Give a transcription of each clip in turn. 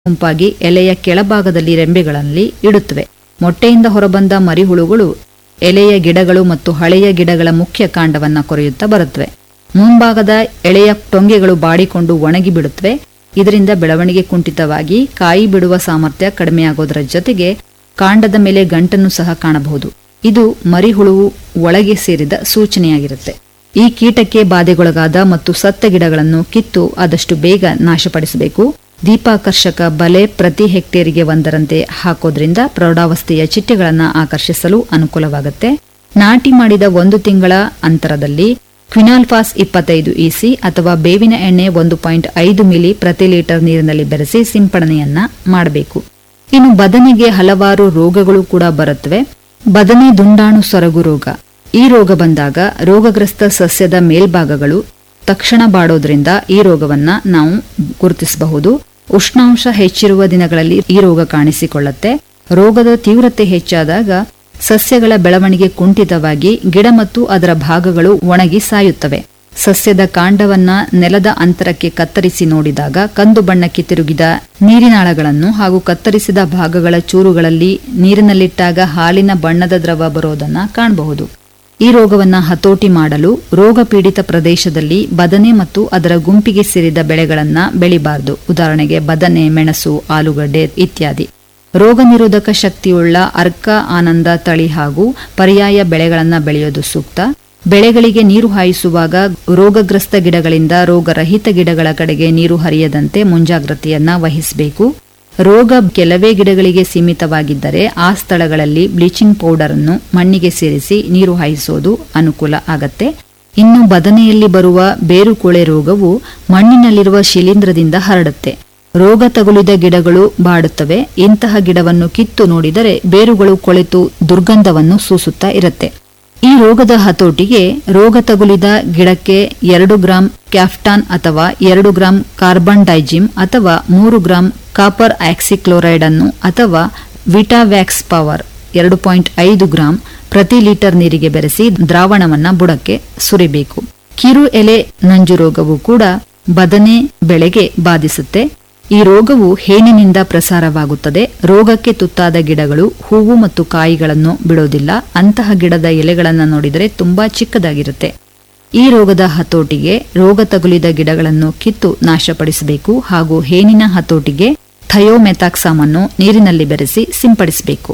ಗುಂಪಾಗಿ ಎಲೆಯ ಕೆಳಭಾಗದಲ್ಲಿ ರೆಂಬೆಗಳಲ್ಲಿ ಇಡುತ್ತವೆ ಮೊಟ್ಟೆಯಿಂದ ಹೊರಬಂದ ಮರಿಹುಳುಗಳು ಎಲೆಯ ಗಿಡಗಳು ಮತ್ತು ಹಳೆಯ ಗಿಡಗಳ ಮುಖ್ಯ ಕಾಂಡವನ್ನ ಕೊರೆಯುತ್ತಾ ಬರುತ್ತವೆ ಮುಂಭಾಗದ ಎಳೆಯ ಟೊಂಗೆಗಳು ಬಾಡಿಕೊಂಡು ಒಣಗಿ ಬಿಡುತ್ತವೆ ಇದರಿಂದ ಬೆಳವಣಿಗೆ ಕುಂಠಿತವಾಗಿ ಕಾಯಿ ಬಿಡುವ ಸಾಮರ್ಥ್ಯ ಕಡಿಮೆಯಾಗೋದರ ಜೊತೆಗೆ ಕಾಂಡದ ಮೇಲೆ ಗಂಟನ್ನು ಸಹ ಕಾಣಬಹುದು ಇದು ಮರಿಹುಳುವು ಒಳಗೆ ಸೇರಿದ ಸೂಚನೆಯಾಗಿರುತ್ತೆ ಈ ಕೀಟಕ್ಕೆ ಬಾಧೆಗೊಳಗಾದ ಮತ್ತು ಸತ್ತ ಗಿಡಗಳನ್ನು ಕಿತ್ತು ಆದಷ್ಟು ಬೇಗ ನಾಶಪಡಿಸಬೇಕು ದೀಪಾಕರ್ಷಕ ಬಲೆ ಪ್ರತಿ ಹೆಕ್ಟೇರಿಗೆ ಒಂದರಂತೆ ಹಾಕೋದ್ರಿಂದ ಪ್ರೌಢಾವಸ್ಥೆಯ ಚಿಟ್ಟೆಗಳನ್ನು ಆಕರ್ಷಿಸಲು ಅನುಕೂಲವಾಗುತ್ತೆ ನಾಟಿ ಮಾಡಿದ ಒಂದು ತಿಂಗಳ ಅಂತರದಲ್ಲಿ ಕ್ವಿನಾಲ್ಫಾಸ್ ಇಪ್ಪತ್ತೈದು ಇಸಿ ಅಥವಾ ಬೇವಿನ ಎಣ್ಣೆ ಒಂದು ಪಾಯಿಂಟ್ ಐದು ಮಿಲಿ ಪ್ರತಿ ಲೀಟರ್ ನೀರಿನಲ್ಲಿ ಬೆರೆಸಿ ಸಿಂಪಡಣೆಯನ್ನ ಮಾಡಬೇಕು ಇನ್ನು ಬದನೆಗೆ ಹಲವಾರು ರೋಗಗಳು ಕೂಡ ಬರುತ್ತವೆ ಬದನೆ ದುಂಡಾಣು ಸೊರಗು ರೋಗ ಈ ರೋಗ ಬಂದಾಗ ರೋಗಗ್ರಸ್ತ ಸಸ್ಯದ ಮೇಲ್ಭಾಗಗಳು ತಕ್ಷಣ ಬಾಡೋದ್ರಿಂದ ಈ ರೋಗವನ್ನ ನಾವು ಗುರುತಿಸಬಹುದು ಉಷ್ಣಾಂಶ ಹೆಚ್ಚಿರುವ ದಿನಗಳಲ್ಲಿ ಈ ರೋಗ ಕಾಣಿಸಿಕೊಳ್ಳುತ್ತೆ ರೋಗದ ತೀವ್ರತೆ ಹೆಚ್ಚಾದಾಗ ಸಸ್ಯಗಳ ಬೆಳವಣಿಗೆ ಕುಂಠಿತವಾಗಿ ಗಿಡ ಮತ್ತು ಅದರ ಭಾಗಗಳು ಒಣಗಿ ಸಾಯುತ್ತವೆ ಸಸ್ಯದ ಕಾಂಡವನ್ನ ನೆಲದ ಅಂತರಕ್ಕೆ ಕತ್ತರಿಸಿ ನೋಡಿದಾಗ ಕಂದು ಬಣ್ಣಕ್ಕೆ ತಿರುಗಿದ ನೀರಿನಾಳಗಳನ್ನು ಹಾಗೂ ಕತ್ತರಿಸಿದ ಭಾಗಗಳ ಚೂರುಗಳಲ್ಲಿ ನೀರಿನಲ್ಲಿಟ್ಟಾಗ ಹಾಲಿನ ಬಣ್ಣದ ದ್ರವ ಬರೋದನ್ನ ಕಾಣಬಹುದು ಈ ರೋಗವನ್ನ ಹತೋಟಿ ಮಾಡಲು ರೋಗ ಪೀಡಿತ ಪ್ರದೇಶದಲ್ಲಿ ಬದನೆ ಮತ್ತು ಅದರ ಗುಂಪಿಗೆ ಸೇರಿದ ಬೆಳೆಗಳನ್ನ ಬೆಳಿಬಾರದು ಉದಾಹರಣೆಗೆ ಬದನೆ ಮೆಣಸು ಆಲೂಗಡ್ಡೆ ಇತ್ಯಾದಿ ರೋಗ ನಿರೋಧಕ ಶಕ್ತಿಯುಳ್ಳ ಅರ್ಕ ಆನಂದ ತಳಿ ಹಾಗೂ ಪರ್ಯಾಯ ಬೆಳೆಗಳನ್ನ ಬೆಳೆಯೋದು ಸೂಕ್ತ ಬೆಳೆಗಳಿಗೆ ನೀರು ಹಾಯಿಸುವಾಗ ರೋಗಗ್ರಸ್ತ ಗಿಡಗಳಿಂದ ರೋಗರಹಿತ ಗಿಡಗಳ ಕಡೆಗೆ ನೀರು ಹರಿಯದಂತೆ ಮುಂಜಾಗ್ರತೆಯನ್ನ ವಹಿಸಬೇಕು ರೋಗ ಕೆಲವೇ ಗಿಡಗಳಿಗೆ ಸೀಮಿತವಾಗಿದ್ದರೆ ಆ ಸ್ಥಳಗಳಲ್ಲಿ ಬ್ಲೀಚಿಂಗ್ ಪೌಡರ್ ಅನ್ನು ಮಣ್ಣಿಗೆ ಸೇರಿಸಿ ನೀರು ಹಾಯಿಸೋದು ಅನುಕೂಲ ಆಗತ್ತೆ ಇನ್ನು ಬದನೆಯಲ್ಲಿ ಬರುವ ಬೇರುಕೊಳೆ ರೋಗವು ಮಣ್ಣಿನಲ್ಲಿರುವ ಶಿಲೀಂಧ್ರದಿಂದ ಹರಡುತ್ತೆ ರೋಗ ತಗುಲಿದ ಗಿಡಗಳು ಬಾಡುತ್ತವೆ ಇಂತಹ ಗಿಡವನ್ನು ಕಿತ್ತು ನೋಡಿದರೆ ಬೇರುಗಳು ಕೊಳೆತು ದುರ್ಗಂಧವನ್ನು ಸೂಸುತ್ತಾ ಇರುತ್ತೆ ಈ ರೋಗದ ಹತೋಟಿಗೆ ರೋಗ ತಗುಲಿದ ಗಿಡಕ್ಕೆ ಎರಡು ಗ್ರಾಂ ಕ್ಯಾಫ್ಟಾನ್ ಅಥವಾ ಎರಡು ಗ್ರಾಂ ಕಾರ್ಬನ್ ಡೈಜಿಮ್ ಅಥವಾ ಮೂರು ಗ್ರಾಂ ಕಾಪರ್ ಆಕ್ಸಿಕ್ಲೋರೈಡ್ ಅನ್ನು ಅಥವಾ ವಿಟಾವ್ಯಾಕ್ಸ್ ಪವರ್ ಎರಡು ಪಾಯಿಂಟ್ ಐದು ಗ್ರಾಂ ಪ್ರತಿ ಲೀಟರ್ ನೀರಿಗೆ ಬೆರೆಸಿ ದ್ರಾವಣವನ್ನ ಬುಡಕ್ಕೆ ಸುರಿಬೇಕು ಕಿರು ಎಲೆ ನಂಜು ರೋಗವು ಕೂಡ ಬದನೆ ಬೆಳೆಗೆ ಬಾಧಿಸುತ್ತೆ ಈ ರೋಗವು ಹೇನಿನಿಂದ ಪ್ರಸಾರವಾಗುತ್ತದೆ ರೋಗಕ್ಕೆ ತುತ್ತಾದ ಗಿಡಗಳು ಹೂವು ಮತ್ತು ಕಾಯಿಗಳನ್ನು ಬಿಡೋದಿಲ್ಲ ಅಂತಹ ಗಿಡದ ಎಲೆಗಳನ್ನು ನೋಡಿದರೆ ತುಂಬಾ ಚಿಕ್ಕದಾಗಿರುತ್ತೆ ಈ ರೋಗದ ಹತೋಟಿಗೆ ರೋಗ ತಗುಲಿದ ಗಿಡಗಳನ್ನು ಕಿತ್ತು ನಾಶಪಡಿಸಬೇಕು ಹಾಗೂ ಹೇನಿನ ಹತೋಟಿಗೆ ಥಯೋಮೆಥಾಕ್ಸಾಮ್ ಅನ್ನು ನೀರಿನಲ್ಲಿ ಬೆರೆಸಿ ಸಿಂಪಡಿಸಬೇಕು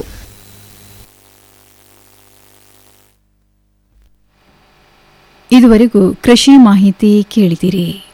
ಇದುವರೆಗೂ ಕೃಷಿ ಮಾಹಿತಿ ಕೇಳಿದಿರಿ